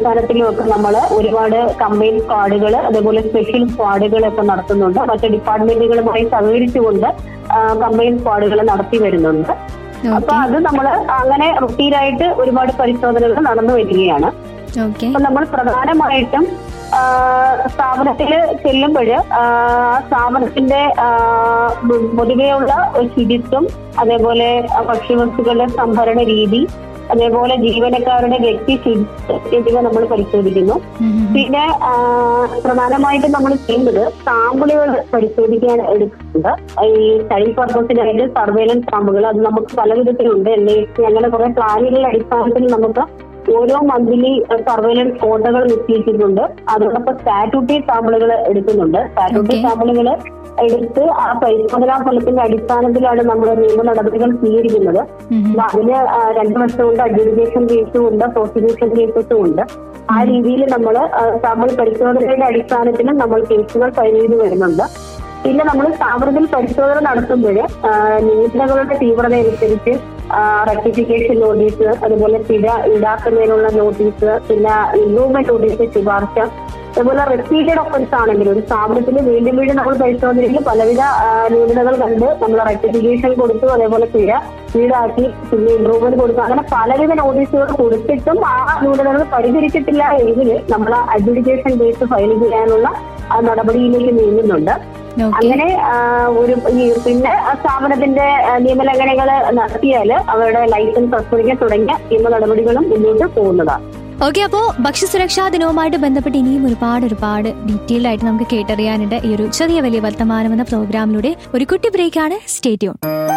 അടിസ്ഥാനത്തിലും ഒക്കെ നമ്മൾ ഒരുപാട് കമ്പൈൻ സ്ക്വാഡുകൾ അതേപോലെ സ്പെഷ്യൽ സ്ക്വാഡുകൾ ഒക്കെ നടത്തുന്നുണ്ട് മറ്റ് ഡിപ്പാർട്ട്മെന്റുകളുമായി സഹകരിച്ചുകൊണ്ട് കമ്പൈൻ സ്ക്വാഡുകൾ നടത്തി വരുന്നുണ്ട് അപ്പൊ ഓക്കെ അത് നമ്മൾ അങ്ങനെ റുട്ടീനായിട്ട് ഒരുപാട് പരിശോധനകൾ നടന്നു വരികയാണ് ഓക്കെ അപ്പൊ നമ്മൾ പ്രധാനമായിട്ടും ആ, സ്ഥാപനത്തില് ചെല്ലുമ്പോൾ ആ സ്ഥാപനത്തിന്റെ ആ, പൊ- പൊതുവെയുള്ള ഒരു ശുചിത്വം അതേപോലെ ആ ഭക്ഷ്യവസ്തുക്കളുടെ സംഭരണ രീതി അതേപോലെ ജീവനക്കാരുടെ വ്യക്തി ശുചിത്വം എന്നിവ നമ്മൾ പരിശോധിക്കുന്നു പിന്നെ ആ, പ്രധാനമായിട്ടും നമ്മൾ ചെയ്യുന്നത് സാമ്പിളുകൾ പരിശോധിക്കാൻ എടുക്കുന്നുണ്ട് ഈ സ്റ്റഡി പർപ്പസിനായിട്ട് സർവേലൻസ് സാമ്പിളുകൾ അത് നമുക്ക് പല വിധത്തിലുണ്ട് എൻ ഐ സി അങ്ങനെ കുറെ പ്ലാനുകളുടെ അടിസ്ഥാനത്തിൽ നമുക്ക് ഓരോ മന്ത്ലി സർവേലൻസ് കോട്ടകൾ നിശ്ചയിച്ചിട്ടുണ്ട് അതോടൊപ്പം സ്റ്റാറ്റ്യൂട്ടി സാമ്പിളുകൾ എടുക്കുന്നുണ്ട് സ്റ്റാറ്റ്യൂട്ടി Okay. സാമ്പിളുകൾ എടുത്ത് ആ പരിശോധനാ ഫലത്തിന്റെ അടിസ്ഥാനത്തിലാണ് നമ്മൾ നിയമ നടപടികൾ സ്വീകരിക്കുന്നത് അപ്പൊ അതിന് ആ, രണ്ട് വർഷമുണ്ട് അഡ്യൂക്കേഷൻ കേസും ഉണ്ട് പ്രോസിക്യൂഷൻ കേസസും ഉണ്ട് ആ രീതിയിൽ നമ്മൾ സാമ്പിൾ പരിശോധനയുടെ അടിസ്ഥാനത്തിൽ നമ്മൾ കേസുകൾ ഫയൽ ചെയ്ത് വരുന്നുണ്ട് പിന്നെ നമ്മൾ സ്ഥാപനത്തിൽ പരിശോധന നടത്തുമ്പോൾ നിയമനങ്ങളുടെ തീവ്രത അനുസരിച്ച് റെക്ടിഫിക്കേഷൻ നോട്ടീസ് അതുപോലെ പിഴ ഈടാക്കുന്നതിനുള്ള നോട്ടീസ് പിന്നെ ഇംപ്രൂവ്മെന്റ് നോട്ടീസ് ശുപാർശ അതുപോലെ റിപ്പീറ്റഡ് ഒഫൻസ് ആണെങ്കിൽ ഒരു സ്ഥാപനത്തിൽ വീണ്ടും വീണ്ടും നമ്മൾ പരിശോധനയിൽ പലവിധ ആ, ന്യൂനതകൾ കണ്ട് നമ്മൾ റെക്ടിഫിക്കേഷൻ കൊടുത്തു അതേപോലെ പിഴ ഈടാക്കി പിന്നെ ഇംപ്രൂവ്മെന്റ് കൊടുത്തു അങ്ങനെ പലവിധ നോട്ടീസുകൾ കൊടുത്തിട്ടും ആ ന്യൂനതകൾ പരിഹരിച്ചിട്ടില്ല എങ്കിൽ നമ്മൾ അഡ്ജുഡിക്കേഷൻ കേസ് ഫയൽ ചെയ്യാനുള്ള ആ നടപടിയിലേക്ക് നീങ്ങുന്നുണ്ട് ഓക്കെ അങ്ങനെ ആ, ഒരു ഈ പിന്നെ ആ സ്ഥാപനത്തിന്റെ ആ, നിയമലംഘനങ്ങൾ നടത്തിയാൽ അവരുടെ ലൈസൻസ് സസ്പെൻഷൻ തുടങ്ങിയ നിയമ നടപടികളും മുന്നോട്ട് പോകുന്നതാണ് ഓക്കെ അപ്പോ ഭക്ഷ്യസുരക്ഷാ ദിനവുമായിട്ട് ബന്ധപ്പെട്ട് ഇനിയും ഒരുപാട് ഒരുപാട് ഡീറ്റെയിൽഡ് ആയിട്ട് നമുക്ക് കേട്ടറിയാനുണ്ട് ഈ ഒരു ചെറിയ വലിയ വർത്തമാനം എന്ന പ്രോഗ്രാമിലൂടെ ഒരു കുട്ടി ബ്രേക്കാണ് സ്റ്റേറ്റ്യൂൺ